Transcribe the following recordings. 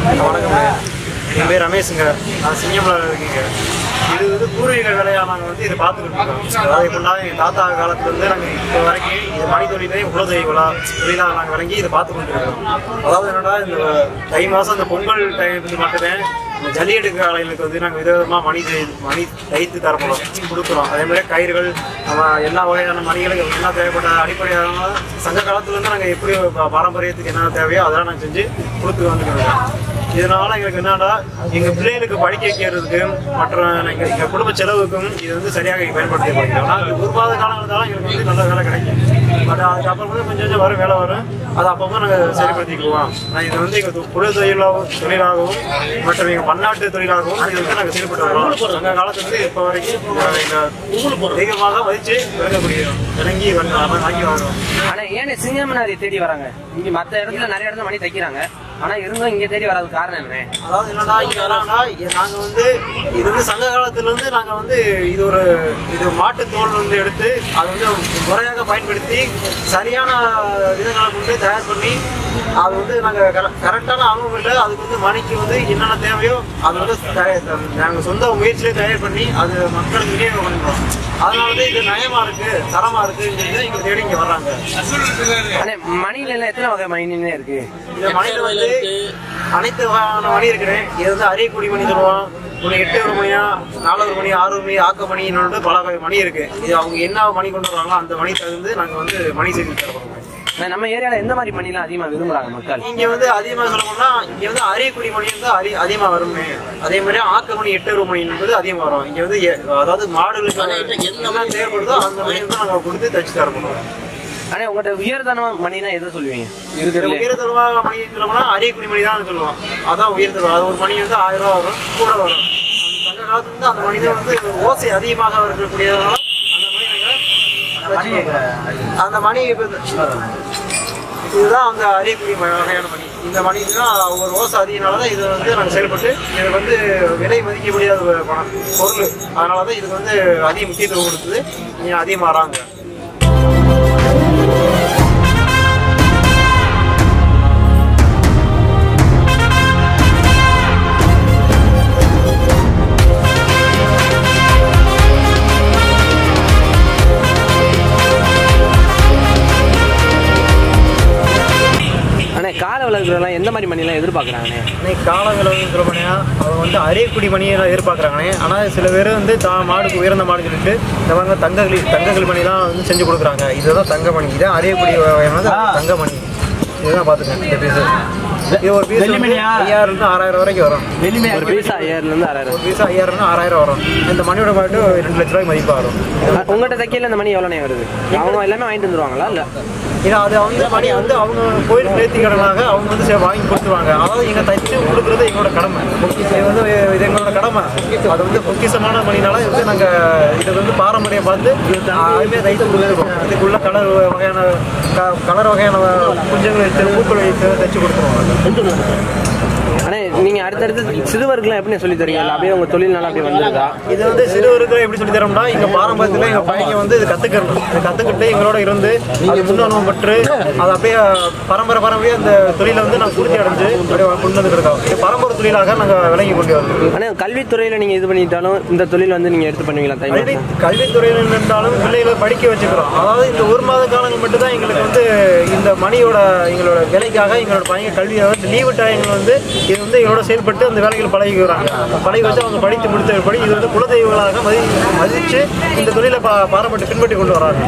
வணக்கம்ங்க என் பேர் ரமேஷுங்க நான் சிங்கம்ல இருக்கீங்க இது வந்து பூர்வீக வேலையாக நாங்கள் வந்து இதை பார்த்துக்கிட்டு இருக்கோம் அதாவது எப்படின்னா எங்கள் தாத்தா காலத்துலேருந்து நாங்கள் இப்போ வரைக்கும் இது மணி தொழிலே குலதெய்வ விழா தொழிலாக நாங்கள் வழங்கி இதை பார்த்து கொண்டு இருக்கோம் அதாவது என்னன்னா இந்த தை மாதம் இந்த பொங்கல் டைம் மட்டுமே இந்த ஜல்லிக்கட்டு காலைகளுக்கு வந்து நாங்கள் விதவிதமாக மணி தை- மணி தைத்து தரப்போம் கொடுக்குறோம் அதே மாதிரி கயிறுகள் நம்ம எல்லா வகையான மணிகளுக்கு என்ன தேவைப்பட்ட அடிப்படையான சங்க காலத்துலேருந்து நாங்கள் எப்படி பா- பாரம்பரியத்துக்கு என்ன தேவையோ அதெல்லாம் நாங்கள் செஞ்சு கொடுத்து வந்துருக்கோம் இதனால எங்களுக்கு என்னன்னா எங்க பிள்ளைகளுக்கு படிக்க வைக்கிறதுக்கு மற்ற எங்க எங்க குடும்ப செலவுக்கும் இது வந்து சரியாக பயன்படுத்தி படிக்கிறோம் ஆனால் ஒரு மாத காலம் இருந்தாலும் எங்களுக்கு வந்து நல்ல வேலை கிடைக்கும் பட் அதுக்கப்புறம் வந்து கொஞ்சம் கொஞ்சம் வரும் வேலை வரும் அதை அப்பப்போ நாங்கள் சரிப்படுத்திக்குவோம் ஆனால் இது வந்து எங்கள் குல தொழிலாகவும் தொழிலாகவும் மற்றும் எங்கள் பன்னாட்டு தொழிலாகவும் இது வந்து நாங்கள் செயல்பட்டு வரோம் சங்க காலத்துலேருந்து இப்போ வரைக்கும் எங்கள் தெய்வமாக மதித்து விளங்கக்கூடிய விளங்கி வந்து வாங்கி வரோம் ஆனா ஏன் சிங்கமனாரி தேடி வராங்க இங்க மத்த இடத்துல நிறைய இடத்துல மணி தைக்கிறாங்க ஆனா இருந்தும் இங்க தேடி வராது காரணம் என்ன அதாவது என்னன்னா இங்க வராங்கன்னா இ- நாங்க வந்து இது வந்து சங்க காலத்துல இருந்து நாங்க வந்து இது ஒரு இது மாட்டு தோல் வந்து எடுத்து அதை வந்து முறையாக பயன்படுத்தி சரியான விதங்களை கொண்டு தயார் பண்ணி அது வந்து நாங்க கரெக்டான அளவுகிட்ட அதுக்கு வந்து மணிக்கு வந்து என்னென்ன தேவையோ அது வந்து தயார் நாங்க சொந்த முயற்சியிலே தயார் பண்ணி அது மக்களுக்கு விநியோகம் பண்ணுறோம் அதனால வந்து இது நயமா இருக்கு தரமா இருக்குங்கிறது இங்க தேடி இங்க வர்றாங்க ஆனா மணில எல்லாம் எத்தனை வகை மணின்னு இருக்கு இந்த மணில வந்து அனைத்து வகையான மணி இருக்கிறேன் இது வந்து அரியக்குடி மணி சொல்லுவோம் ஒன்று எட்டு ஒரு மணியா நாலு மணி ஆறு மணி ஆக்க மணின்னு பல வகை மணி இருக்கு இது அவங்க என்ன மணி கொண்டு வராங்களோ அந்த மணி தகுந்து நாங்க வந்து மணி செய்து தருவோம் ஆனா நம்ம ஏரியால எந்த மாதிரி மணிலாம் அதிகமா விரும்புறாங்க மக்கள் இங்க வந்து அதிகமா சொல்லணும்னா இங்க வந்து அரியக்குடி மணி வந்து அரி அதிகமா வருமே அதே மாதிரி ஆக்க மணி எட்டு ஒரு மணி என்பது அதிகமா வரும் இங்க வந்து எ- அதாவது மாடுகளுக்கு என்ன தேவைப்படுதோ அந்த மணி வந்து நாங்க கொடுத்து தச்சு தரணும் ஆனா உங்கள்ட்ட உயர்தனமா மணினா எதை சொல்லுவீங்க இருக்கிறதுல உயர்தரமாக மணி சொல்லணும்னா அரியக்குடி மணி தான் சொல்லுவோம் அதான் உயர்தரம் அது ஒரு மணி வந்து ஆயிரம் ரூபா வரும் கூட வரும் அந்த சங்க காலத்துல வந்து அந்த மணி தான் வந்து ஓசை அதிகமாக இருக்கக்கூடியதுனால அந்த மணி நாங்க அந்த மணி இப்ப இந்த- இதுதான் அந்த அரியக்குடி ம- வகையான மணி இந்த மணி தான் ஒரு ஓசை அதிகனால தான் இது வந்து நாங்கள் செயல்பட்டு இது வந்து விலை மதிக்க முடியாத ஒரு பணம் பொருள் அதனால தான் இதுக்கு வந்து அதிக முக்கியத்துவம் கொடுத்தது நீ அதிகமாக வராங்க ஆனா கால விளக்குறதெல்லாம் எந்த மாதிரி மணிலாம் எதிர்பார்க்கறாங்கண்ணே இன்னைக்கு கால விலங்கு சொல்லுபடியா அவங்க வந்து அரியக்குடி மணியெல்லாம் எதிர்பார்க்குறாங்கண்ணே ஆனால் சில பேர் வந்து தா மாடுக்கு உயர்ந்த மாடு சொல்லிட்டு இந்த மாதிரி தங்ககளி தங்கங்கள் மணி தான் வந்து செஞ்சு கொடுக்குறாங்க இதுதான் தங்க மணி இதான் அரியக்குடி வகையானது அது தங்க மணி இதுதான் பார்த்துக்கேன் இந்த பீஸ் இது ஒரு பீஸ் ஐயாயிரம் இருந்து ஆறாயிரம் வரைக்கும் வரும் ஒரு பீஸ் ஐயாயிரம்ல இருந்து ஆறாயிரம் ஒரு பீஸ் ஐயாயிரம் இருந்து ஆறாயிரம் வரும் இந்த மணியோட பாட்டு ரெண்டு லட்ச ரூபாய்க்கு மதிப்பாக வரும் உங்கள்கிட்ட தைக்கையில இந்த மணி எவ்வளோண்ணே வருது அவங்க எல்லாமே வாங்கிட்டு வந்துருவாங்களா இல்ல இது அது வந்து மணி வந்து அவங்க கோயில் நேர்த்தி கடனாக அவங்க வந்து சே- வாங்கி கொடுத்துருவாங்க அதாவது எங்க தச்சு கொடுக்குறது எங்களோட கடமை இது வந்து இது எங்களோட கடமை அது வந்து பொக்கிஷமான மணினால இது வந்து நாங்க இதை வந்து பாரம்பரியம் பார்த்து அதுமே தைத்து கொடுத்துருக்கோம் இதுக்குள்ள கலர் வகையான க- கலர் வகையான குஞ்சங்கள் வைத்து பூக்கள் வைத்து தைச்சு கொடுத்துருவாங்க அண்ணே நீங்க அடுத்தடுத்து சிறுவருக்குலாம் எப்படி சொல்லி தரீங்க இல்ல அப்படியே உங்க தொழில் நல்லா அப்படியே வந்துருதா இது வந்து சிறுவருக்கு எப்படி சொல்லி தரோம்னா எங்க பாரம்பரியத்துல எங்க பையன் வந்து இது கத்துக்கணும் இது கத்துக்கிட்டு எங்களோட இருந்து அது முன் அனுபவம் பெற்று அது அப்படியே பரம்பரை பரம்பரையா அந்த தொழிலை வந்து நாங்க பூர்த்தி அடைஞ்சு அப்படியே கொண்டு வந்து இருக்கோம் இது பரம்பரை தொழிலாக நாங்க விளங்கி கொண்டு வரோம் ஆனா கல்வித்துறையில நீங்க இது பண்ணிட்டாலும் இந்த தொழில் வந்து நீங்க எடுத்து பண்ணுவீங்களா கல்வி தைமா கல்வித்துறையில் இருந்தாலும் பிள்ளைகளை படிக்க வச்சுக்கிறோம் அதாவது இந்த ஒரு மாத காலங்கள் மட்டும்தான் எங்களுக்கு வந்து இந்த மணியோட எங்களோட வேலைக்காக எங்களோட பையன் கல்வியை வந்து லீவு டைம்ல வந்து இது வந்து எங்களோட செயல்பட்டு அந்த வேலைகள் பழகிக்கிறாங்க பழகி வச்சு அவங்க படித்து முடித்தபடி இது வந்து குலதெய்வங்களாக மதி மதித்து இந்த தொழிலை பா பாரம்பரிய பின்பற்றி கொண்டு வராங்க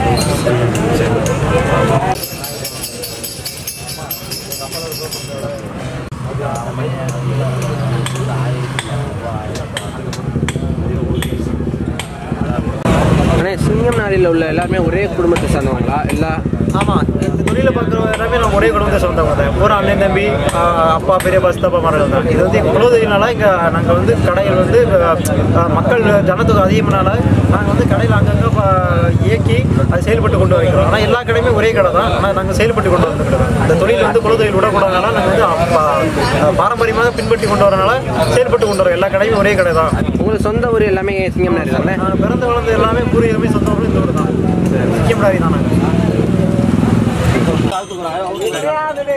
அண்ணே சிங்கம் நாளில் உள்ள எல்லாருமே ஒரே குடும்பத்தை சார்ந்தவங்களா எல்லா ஆமாம் இந்த தொழிலை பார்க்குற எல்லாமே நம்ம ஒரே குடும்பத்தை சொந்தவங்க தான் பூரா அண்ணன் தம்பி ஆஹ் அப்பா பெரியப்பா சித்தப்பா மரங்கள் தான் இது வந்து எங்கள் குலதெய்வனால இங்கே நாங்கள் வந்து கடைகள் வந்து ஆஹ் மக்கள் ஜனத்தொகை அதிகமானால நாங்கள் வந்து கடையில் அங்கங்கே ப- இயக்கி அது செயல்பட்டு கொண்டு வருகிறோம் ஆனால் எல்லா கடையுமே ஒரே கடை தான் ஆனால் நாங்கள் செயல்பட்டு கொண்டு வந்துருக்கிறோம் இந்த தொழில் வந்து குலதொழில் விடக்கூடாதனால நாங்கள் வந்து அப்பா- ஆஹ் பாரம்பரியமாக பின்பற்றி கொண்டு வரனால செயல்பட்டு கொண்டு வரோம் எல்லா கடையும் ஒரே கடை தான் உங்களுக்கு சொந்த ஊர் எல்லாமே சிங்கம் நாரி தானே நான் பிறந்த வளர்ந்து எல்லாமே பூர்வீகமே சொந்த ஊர் இந்த ஊர் தான் சிக்கியம் தான் நாங்கள்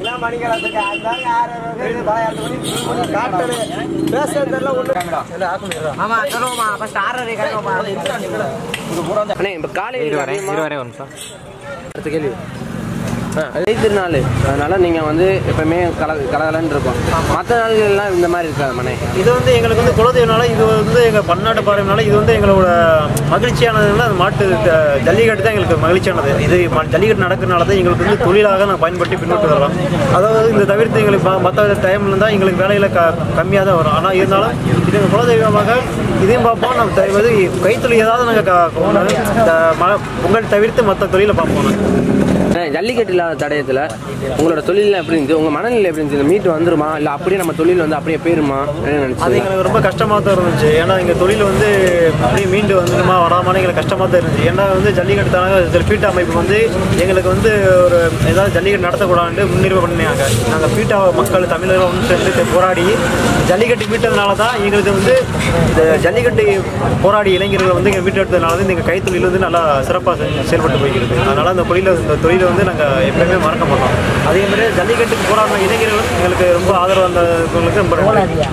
அண்ணே இப்போ காலையில் இருவரே ஒரு நிமிஷம் அடுத்த கேள்வி ஆ அதே திருநாள் அதனால நீங்கள் வந்து எப்பவுமே கல கலகலன்னு இருக்கும் மற்ற நாள்கள்லாம் இந்த மாதிரி இருக்காது மனே இது வந்து எங்களுக்கு வந்து குலதெய்வனால இது வந்து எங்கள் பன்னாட்டு பாரம்பரியனால இது வந்து எங்களோட மகிழ்ச்சியானதுனால அந்த மாட்டு த- ஜல்லிக்கட்டு தான் எங்களுக்கு மகிழ்ச்சியானது இது ம- ஜல்லிக்கட்டு நடக்கிறனால தான் எங்களுக்கு வந்து தொழிலாக நாங்கள் பயன்படுத்தி பின்பற்றி வரலாம் அதாவது இந்த தவிர்த்து எங்களுக்கு ம- மற்ற டைம்ல தான் எங்களுக்கு வேலையில் க கம்மியாக தான் வரும் ஆனால் இருந்தாலும் இது எங்கள் குலதெய்வமாக இதையும் பார்ப்போம் நம்ம த- இது கைத்தொழில் ஏதாவது நாங்கள் பொங்கல் தவிர்த்து மற்ற தொழிலை பார்ப்போம் நாங்க. அண்ணே, ஜல்லிக்கட்டு இல்லாத தடயத்தில் உங்களோட தொழில்லாம் எப்படி இருந்துச்சு உங்கள் மனநிலை எப்படி இருந்துச்சு இந்த மீட் வந்துருமா இல்லை அப்படியே நம்ம தொழில் வந்து அப்படியே போயிருமா என்ன அது நினச்சி எங்களுக்கு ரொம்ப கஷ்டமாக தான் இருந்துச்சு ஏன்னா எங்கள் தொழில் வந்து அப்படியே மீண்டு வந்துடுமா வராமான்னு எங்களுக்கு கஷ்டமாக தான் இருந்துச்சு ஏன்னா வந்து ஜல்லிக்கட்டு தானே சில பீட்டா அமைப்பு வந்து எங்களுக்கு வந்து ஒரு ஏதாவது ஜல்லிக்கட்டு நடத்தக்கூடாதுன்னு முன்னுரிமை பண்ணினாங்க நாங்கள் பீட்டா மக்கள் தமிழர்கள் ஒன்று சேர்ந்து போராடி ஜல்லிக்கட்டு மீட்டதுனால தான் எங்களுக்கு வந்து இந்த ஜல்லிக்கட்டு போராடி இளைஞர்கள் வந்து எங்கள் மீட்டெடுத்ததுனால வந்து எங்கள் கைத்தொழில் வந்து நல்லா சிறப்பாக செயல்பட்டு போய்கிறது அதனால் அந்த தொழிலை இந்த தொழிலை வந்து நாங்கள் எப்பயுமே மறக்க மாட்டோம் அதே மாதிரி ஜல்லிக்கட்டுக்கு போராடின இளைஞர்களும் எங்களுக்கு ரொம்ப ஆதரவு வந்தவங்களுக்கு ரொம்ப நன்றி.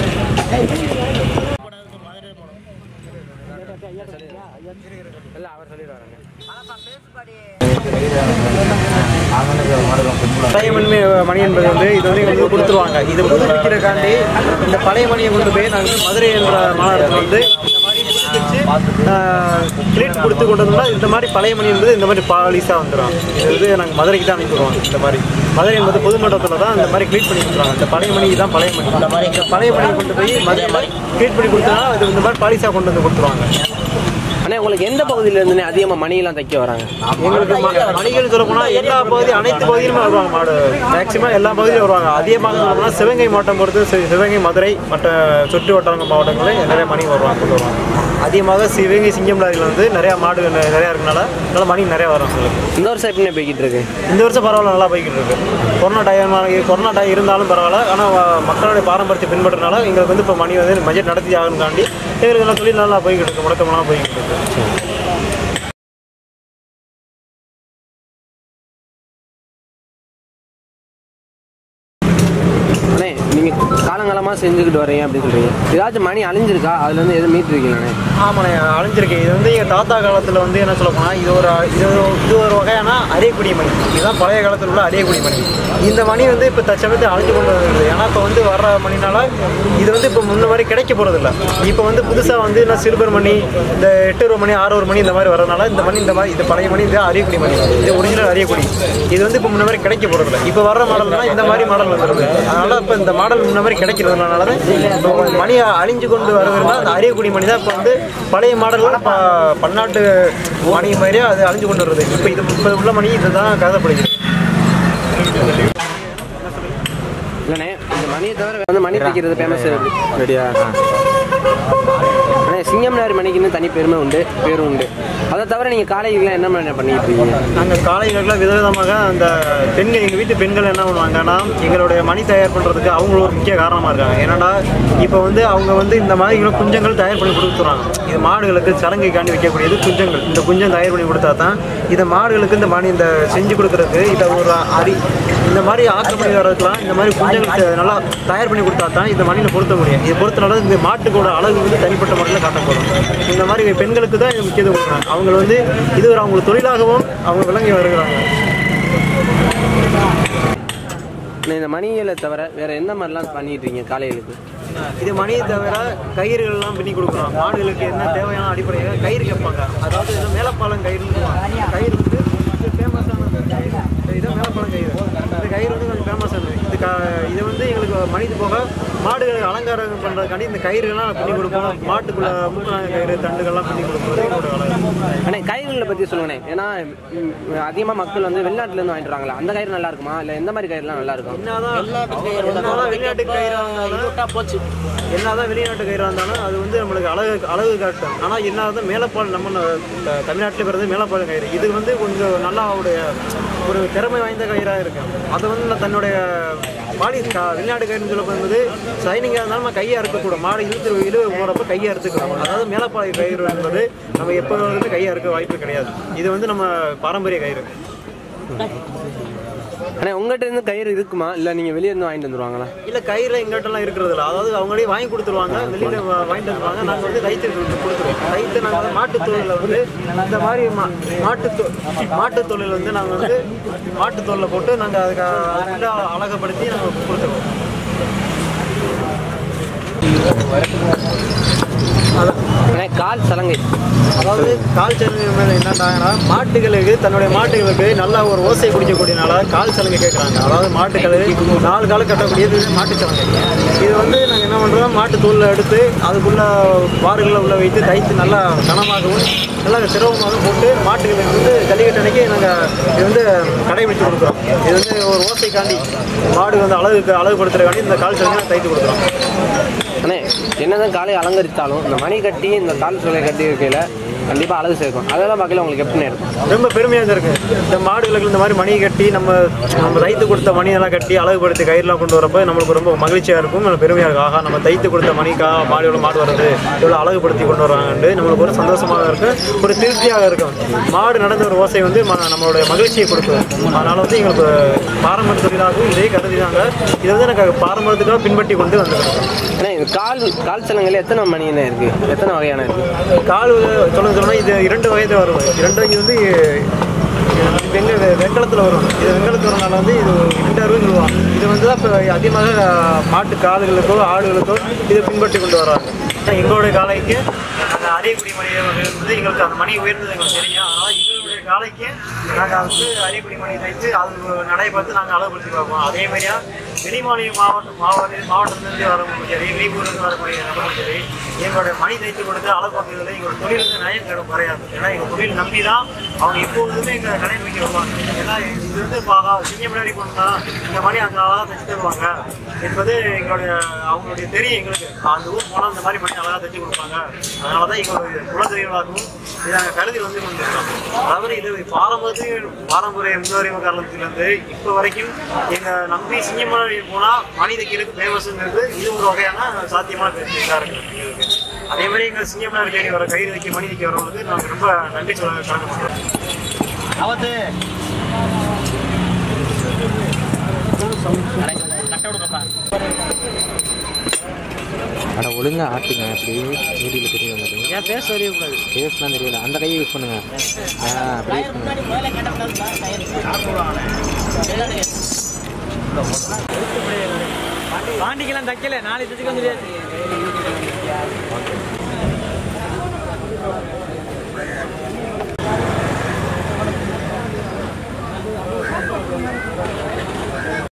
இல்லை அவர் சொல்லிடுவாருங்க பழைய மணி மணி என்பது வந்து இது வந்து எங்களுக்கு கொடுத்துருவாங்க இது புதுப்பிக்கிறதுக்காண்டி இந்த பழைய மணியை கொண்டு போய் நாங்கள் வந்து மதுரை என்ற மாநகரத்தில் வந்து இந்த மாதிரி புதுப்பிச்சு கிளீட் கொடுத்து கொண்டு வந்தோம்னா இந்த மாதிரி பழைய மணி என்பது இந்த மாதிரி பாலிஸாக வந்துடும் இது வந்து நாங்கள் மதுரைக்கு தான் அனுப்பிடுவோம் இந்த மாதிரி மதுரை என்பது பொதுமன்றத்தில் தான் இந்த மாதிரி கிளீட் பண்ணி கொடுத்துருவாங்க இந்த பழைய மணி தான் பழைய மணி இந்த மாதிரி இந்த பழைய மணியை கொண்டு போய் மதுரை கிளீட் பண்ணி கொடுத்தா அது இந்த மாதிரி பாலிஸாக கொண்டு வந்து கொடுத்துருவாங்க அண்ணே உங்களுக்கு எந்த பகுதியில இருந்துனே அதிகமாக மணியெல்லாம் தைக்க வராங்க எங்களுக்கு ம- மணிகள் சொல்ல போனா எல்லா பகுதி அனைத்து பகுதியிலுமே வருவாங்க மாடு மேக்சிமம் எல்லா பகுதியிலும் வருவாங்க அதிகமாக சொல்ல போனா சிவகங்கை மாவட்டம் பொறுத்து சி- சிவகங்கை மதுரை மற்ற சுற்று வட்டாரங்கள் மாவட்டங்களில் நிறைய மணி வருவாங்க கொண்டு வருவாங்க அதிகமாக சிவகங்கை சிங்கம்லாரியில் வந்து நிறைய மாடுகள் நெ- நிறைய இருக்கனால நல்ல மணி நிறைய வரும் எங்களுக்கு இந்த வருஷம் எப்படி போய்கிட்டு இருக்கு இந்த வருஷம் பரவாயில்ல நல்லா போய்கிட்டு இருக்கு கொரோனா டைம் கொரோனா டைம் இருந்தாலும் பரவாயில்ல ஆனால் மக்களுடைய பாரம்பரியத்தை பின்பற்றனால எங்களுக்கு வந்து இப்போ மணி வந்து பட்ஜெட் நடத்தி ஆகணுங்காண்டி எங்களுக்கு எல்லாம் தொழில் நல்லா போய்கிட்டு இருக்கு முடக்கமெல்லாம் போய்கிட்டு இருக்கு அண்ணே நீங்க காலங்காலமா செஞ்சுக்கிட்டு வரீங்க அப்படின்னு சொல்றீங்க ஏதாச்சும் மணி அழிஞ்சிருக்கா அதுல இருந்து எதுவும் மீட் இருக்கீங்களாண்ணே ஆமாண்ணே அழிஞ்சிருக்கு இது வந்து எங்கள் தாத்தா காலத்தில் வந்து என்ன சொல்ல போனால் இது ஒரு இது ஒரு- இது ஒரு வகையான அரியக்குடி மணி இதுதான் பழைய காலத்தில் உள்ள அரியக்குடி மணி இந்த மணி வந்து இப்போ தற்சமயத்தை அழிஞ்சு கொண்டு வருது ஏன்னா இப்போ வந்து வர்ற மணினால இது வந்து இப்போ முன்ன மாதிரி கிடைக்க போகிறதில்ல இப்போ வந்து புதுசாக வந்து என்ன சில்வர் மணி இந்த எட்டு ரூபா மணி ஆறு ஒரு மணி இந்த மாதிரி வரதுனால இந்த மணி இந்த மாதிரி இது பழைய மணி இது அரியக்குடி மணி இது ஒரிஜினல் அரியக்குடி இது வந்து இப்போ முன்ன மாதிரி கிடைக்க போகிறதில்ல இப்போ வர்ற மாடல்னா இந்த மாதிரி மாடல் வந்துருது அதனால இப்போ இந்த மாடல் முன்ன மாதிரி கிடைக்கிறதுனால தான் இப்போ மணி அழிஞ்சு கொண்டு வருதுன்னா அந்த அரியக்குடி மணி தான் இப்போ வந்து பழைய மாடல்கள் ப பன்னாட்டு மணி மாதிரியே அது அழிஞ்சு கொண்டு வருது இப்போ இது இப்போ உள்ள மணி இதுதான் கருதப்படுகிறது இல்லைண்ணே இந்த மணியை தவிர வந்து மணி தைக்கிறது ஃபேமஸ் ரெடியா அண்ணே சிங்கம் நேர் மணிக்குன்னு தனி பெருமை உண்டு பேரும் உண்டு அதை தவிர நீங்கள் காலையில் என்ன பண்ண பண்ணிட்டு இருக்கீங்க நாங்கள் காலைகளில் விதவிதமாக அந்த பெண்கள் எங்கள் வீட்டு பெண்கள் என்ன பண்ணுவாங்கன்னா எங்களுடைய மணி தயார் பண்ணுறதுக்கு அவங்க ஒரு முக்கிய காரணமாக இருக்காங்க ஏன்னாடா இப்போ வந்து அவங்க வந்து இந்த மாதிரி இன்னும் குஞ்சங்கள் தயார் பண்ணி கொடுத்துறாங்க இது மாடுகளுக்கு சலங்கைக்காண்டி வைக்கக்கூடியது குஞ்சங்கள் இந்த குஞ்சம் தயார் பண்ணி கொடுத்தா தான் இந்த மாடுகளுக்கு இந்த மணி இந்த செஞ்சு கொடுக்குறதுக்கு இதை ஒரு அரி இந்த மாதிரி ஆக்கப்படி வர்றதுக்கெலாம் இந்த மாதிரி குஞ்சங்கள் த- நல்லா தயார் பண்ணி கொடுத்தா தான் இந்த மணியில் பொருத்த முடியும் இது பொறுத்தனால இந்த மாட்டுக்கோட அழகு வந்து தனிப்பட்ட முறையில் காட்டப்படும் இந்த மாதிரி பெண்களுக்கு தான் இது முக்கியத்துவம் கொடுக்குறாங்க அவங்க வந்து இது ஒரு அவங்களுக்கு தொழிலாகவும் அவங்க விளங்கி வருகிறாங்க அண்ணே, இந்த மணிகளை தவிர வேற என்ன மாதிரிலாம் பண்ணிட்டு இருக்கீங்க காலையிலுக்கு இது மணியை தவிர கயிறுகள்லாம் பின்னி கொடுக்குறோம் மாடுகளுக்கு என்ன தேவையான அடிப்படையில் கயிறு கேட்பாங்க அதாவது இது மேலப்பாலம் கயிறுன்னு சொல்லுவாங்க கயிறு வந்து ஃபேமஸான கயிறு இது மேலப்பாலம் கயிறு இந்த கயிறு வந்து கொஞ்சம் ஃபேமஸானது இது க இது வந்து எங்களுக்கு மணிக்கு போக மாடுகள் அலங்காரம் பண்ணுறதுக்காண்டி இந்த கயிறுகள்லாம் பின்னி கொடுப்போம் மாட்டுக்குள்ள மூக்கணாங்க கயிறு தண்டுகள்லாம் பின்னி கொடுப்பது எங்களோட வேலை அண்ணே கயிறுகளை பற்றி சொல்லுங்கண்ணே ஏன்னா அதிகமாக மக்கள் வந்து வெளிநாட்டுல இருந்து வாங்கிட்டு வராங்களா அந்த கயிறு நல்லா இருக்குமா இல்லை எந்த மாதிரி கயிறுலாம் நல்லா இருக்கும் என்னதான் என்னதான் வெளிநாட்டு கயிறாக இருந்தாலும் என்னதான் வெளிநாட்டு கயிறாக இருந்தாலும் அது வந்து நம்மளுக்கு அழகு அழகு காட்டும் ஆனால் என்னதான் மேலப்பால் நம்ம ந- த- தமிழ்நாட்டில் பிறகு மேலப்பால் கயிறு இது வந்து கொஞ்சம் நல்லா அவருடைய ஒரு திறமை வாய்ந்த கயிறாக இருக்கு அது வந்து நான் தன்னுடைய பாடி க- வெளிநாட்டு கயிறுன்னு சொல்ல போகும்போது சைனிங்காக இருந்தாலும் நம்ம கையை அறுக்கக்கூடும் மாடு இழுத்து இழு போகிறப்ப கையை அறுத்துக்கிறோம் அதாவது மேலப்பாலை கயிறு என்பது நம்ம எப்போ வந்து கையை அறுக்க வாய்ப்பு கிடையாது இது வந்து நம்ம பாரம்பரிய கயிறு அண்ணா உங்கள்கிட்ட இருந்து கயிறு இருக்குமா இல்லை நீங்கள் வெளியே இருந்து வாங்கிட்டு வந்துருவாங்களா இல்ல கயிறுல எங்கிட்டலாம் இருக்கிறது இல்ல அதாவது அவங்களே வாங்கி கொடுத்துருவாங்க வெளியில வா- வாங்கிட்டு வருவாங்க நாங்க வந்து தைத்து கொடுத்துருவோம் தைத்து நாங்க வந்து மாட்டு தொழில வந்து இந்த மாதிரி மா- மாட்டு தொ- மாட்டு தொழில் வந்து நாங்க வந்து மாட்டு தொழில போட்டு நாங்க அதுக்கு அதுக்குள்ள அழகுபடுத்தி நாங்க கொடுத்துருவோம் அதான் அண்ணா கால் சலங்கை அதாவது கால் சலங்கை மேல என்னன்னாங்கன்னா மாட்டுகளுக்கு தன்னுடைய மாட்டுகளுக்கு நல்ல ஒரு ஓசை குடிக்கக்கூடியனால கால் சலங்கை கேட்குறாங்க அதாவது மாட்டுகள் நாலு கால் கட்டக்கூடியது மாட்டு சலங்கை இது வந்து நாங்கள் என்ன பண்ணுறோம் மாட்டு தோலில் எடுத்து அதுக்குள்ள வாறுகளை உள்ள வைத்து தைத்து நல்லா கனமாகவும் நல்லா சிரமமாக போட்டு மாட்டுகளுக்கு வந்து ஜல்லிக்கட்டு அன்னைக்கு நாங்கள் இது வந்து கடைபிடித்து கொடுக்குறோம் இது வந்து ஒரு ஓசைக்காண்டி மாடு வந்து அழகுக்கு அழகுபடுத்துறதுக்காண்டி இந்த கால் சலங்கை தைத்து கொடுக்குறோம் அண்ணே என்னதான் காலை அலங்கரித்தாலும் இந்த மணி கட்டி இந்த கால் சூளை கட்டி இருக்கையில் கண்டிப்பாக அழகு சேர்க்கும் அதெல்லாம் பார்க்கல உங்களுக்கு எப்படி இருக்கும் ரொம்ப பெருமையாக இருக்கு இந்த மாடுகளுக்கு இந்த மாதிரி மணி கட்டி நம்ம நம்ம தைத்து கொடுத்த மணியெல்லாம் கட்டி அழகுபடுத்தி கயிறுலாம் கொண்டு வரப்போ நம்மளுக்கு ரொம்ப மகிழ்ச்சியாக இருக்கும் நல்ல பெருமையாக இருக்கும் ஆகா நம்ம தைத்து கொடுத்த மணிக்கா மாடு எவ்வளோ மாடு வருது எவ்வளோ அழகுபடுத்தி கொண்டு வராங்கன்ட்டு நம்மளுக்கு ஒரு சந்தோஷமாக இருக்கும் ஒரு திருப்தியாக இருக்கும் மாடு நடந்த ஒரு ஓசை வந்து ம- நம்மளுடைய மகிழ்ச்சியை கொடுக்கும் அதனால் வந்து எங்களுக்கு பாரம்பரிய தொழிலாகவும் இதே கருதிதாங்க இதை வந்து எனக்கு பாரம்பரியத்துக்காக பின்பற்றி கொண்டு வந்திருக்கோம் அண்ணே இது கால் கால் சலங்கையில் எத்தனை மணி என்ன இருக்குது எத்தனை வகையான இருக்குது கால் சொல்லுங்க சொல்லணும் இது இரண்டு வயது வரும் இரண்டு இது வந்து வெங்க வெங்கலத்தில் வரும் இது வெங்கலத்தில் வரனால வந்து இது இரண்டு அறுபது சொல்லுவாங்க இது வந்து தான் இப்போ அதிகமாக மாட்டு காதுகளுக்கோ ஆடுகளுக்கோ இதை பின்பற்றி கொண்டு வராங்க எங்களுடைய காலைக்கு அந்த அரியக்குடி மணி வந்து எங்களுக்கு அந்த மணி உயர்ந்தது எங்களுக்கு தெரியும் அதனால் எங்களுடைய காலைக்கு நாங்கள் வந்து அரியக்குடி மணி தைத்து அது நடை பார்த்து நாங்கள் அளவுபடுத்தி பார்ப்போம் அதே மாதிரியா வெளிமாநில மாவட்டம் மாவட்ட மாவட்டத்திலிருந்து வரவங்களும் சரி வெளியூர்லேருந்து வரக்கூடிய நபரும் சரி எங்களுடைய மணி தைத்து கொடுத்து அளவு பார்க்கறதுல எங்களோட தொழில் வந்து நயம் கிடம் குறையாது ஏன்னா எங்கள் தொழில் நம்பி தான் அவங்க எப்போதுமே எங்கள் கடைபிடிக்க வருவாங்க ஏன்னா இது வந்து பாகா சிங்க முன்னாடி போனா இந்த மணி அங்கே அழகாக தைச்சு தருவாங்க என்பது எங்களுடைய அவங்களுடைய தெரியும் எங்களுக்கு அந்த ஊர் போனால் இந்த மாதிரி மணி அழகாக தைச்சு கொடுப்பாங்க அதனால தான் எங்களுடைய குலதெய்வமாகவும் இதை நாங்கள் கருதி வந்து கொண்டிருக்கோம் அதாவது இது பாரம்பரிய பாரம்பரிய முன்னோரிமை காரணத்திலிருந்து இப்போ வரைக்கும் எங்கள் நம்பி சிங்கமலை போனால் மணி தைக்கிறதுக்கு ஃபேமஸ்ங்கிறது இது ஒரு வகையான சாத்தியமான இதாக இருக்கு எங்களுக்கு. அதே மாதிரி எங்கள் சிங்கமலை தேடி வர கயிறு தைக்க மணி தைக்க வரவங்களுக்கு நாங்கள் ரொம்ப நன்றி சொல்ல கடமைப்படுறோம் அவத்து அட ஒழுங்கா ஆட்டுங்க அப்படி வீடியோல தெரிய வந்துடுங்க ஏன் பேச வரையக்கூடாது பேசலாம் தெரியல அந்த கையை யூஸ் பண்ணுங்க ஆ அப்படி யூஸ் பண்ணுங்க பாண்டிக்கெல்லாம் தைக்கல நாளைக்கு தைச்சுக்க முடியாது